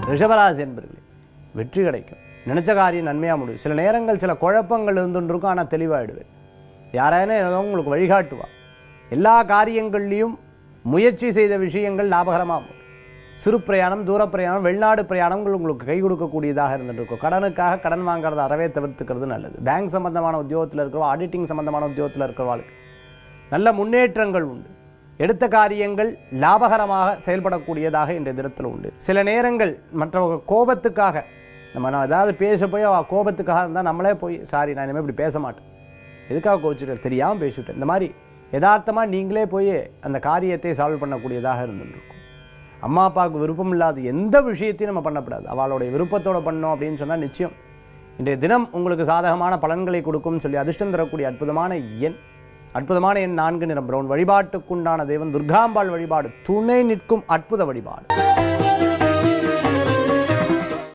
ரிஷபராசி என்பர்களே வெற்றி கிடைக்கும் நினச்ச காரியம் நன்மையாக முடியும் சில நேரங்கள் சில குழப்பங்கள் இருந்துட்டு இருக்கும் ஆனால் தெளிவாயிடுவேன் யாராயினும் ஏதோ உங்களுக்கு வழிகாட்டுவா எல்லா காரியங்கள்லையும் முயற்சி செய்த விஷயங்கள் லாபகரமாக வரும் சிறு பிரயாணம் தூர பிரயாணம் வெளிநாடு பிரயாணங்கள் உங்களுக்கு கை கொடுக்கக்கூடியதாக இருந்துட்டு இருக்கும் கடனுக்காக கடன் வாங்குறத அறவே தவிர்த்துக்கிறது நல்லது பேங்க் சம்பந்தமான உத்தியோகத்தில் இருக்கிறவா ஆடிட்டிங் சம்பந்தமான உத்தியோகத்தில் இருக்கிறவாளுக்கு நல்ல முன்னேற்றங்கள் உண்டு எடுத்த காரியங்கள் லாபகரமாக செயல்படக்கூடியதாக இன்றைய தினத்தில் உண்டு சில நேரங்கள் மற்றவங்க கோபத்துக்காக நம்ம நான் ஏதாவது பேச போய் அவள் கோபத்துக்காக இருந்தால் நம்மளே போய் சாரி நான் இனிமேல் இப்படி பேச மாட்டேன் எதுக்காக கோச்சிட்டேன் தெரியாமல் பேசிவிட்டேன் இந்த மாதிரி யதார்த்தமாக நீங்களே போய் அந்த காரியத்தை சால்வ் பண்ணக்கூடியதாக இருந்துருக்கும் அம்மா அப்பாவுக்கு விருப்பம் இல்லாத எந்த விஷயத்தையும் நம்ம பண்ணக்கூடாது அவளுடைய விருப்பத்தோட பண்ணோம் அப்படின்னு சொன்னால் நிச்சயம் இன்றைய தினம் உங்களுக்கு சாதகமான பலன்களை கொடுக்கும்னு சொல்லி அதிர்ஷ்டம் தரக்கூடிய அற்புதமான எண் அற்புதமான எண் நான்கு நிறம் பிரவுன் வழிபாட்டுக்குண்டான தெய்வம் துர்காம்பாள் வழிபாடு துணை நிற்கும் அற்புத வழிபாடு